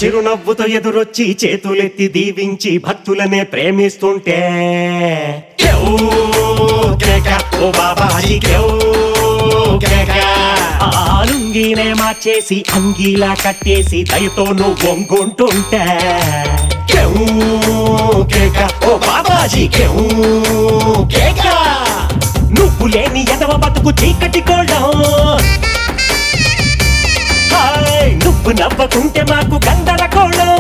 చిరునవ్వుతో ఎదురొచ్చి చేతులెత్తి దీవించి భక్తులనే ప్రేమిస్తుంటే కేవ్ కేక, ఓ బాబాజీ కేవ్ కేక. ఆ లుంగీనే మార్చేసి అంగీలా కట్టేసి దయతో నువ్వు వంగుంటుంటే కేవ్ కేక, ఓ బాబాజీ కేవ్ కేక. నువ్వు లేని ఎదవ బతుకు చీకటి కోళ్ళం హాయ్ నువ్వు నవ్వకుంటే మాకు గందరగోళం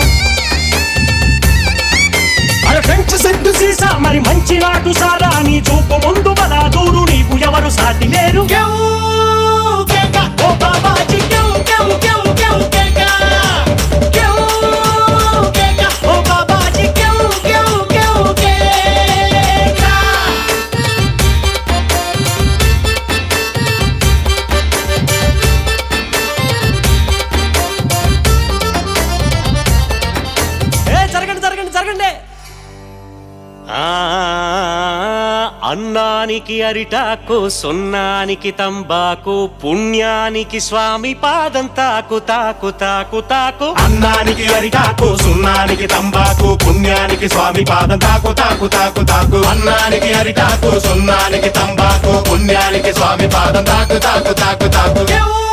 అరే ఫ్రెంచ్ సెంటు సీసా మరి మంచి నాటు సారా నీ చూపు ముందు బలా దూరు నీకు ఎవరు సాటి లేరు ఓ బాబాజీ కేవ్ కేవ్ కేవ్ కేవ్ కేక. కేవ్ కేక. ఓ బాబాజీ కేవ్ కేవ్ కేవ్ కేక. ఏ జరగండి జరగండి జరగండి ఆ, అన్నానికి అరిటాకు సున్నానికి తంబాకు పుణ్యానికి స్వామి పాదం తాకు తాకు తాకు తాకు అన్నానికి అరిటాకు సున్నానికి తంబాకు పుణ్యానికి స్వామి పాదం తాకు తాకు తాకు తాకు అన్నానికి అరిటాకు సున్నానికి తంబాకు పుణ్యానికి స్వామి పాదం తాకు తాకు తాకు తాకు కేవ్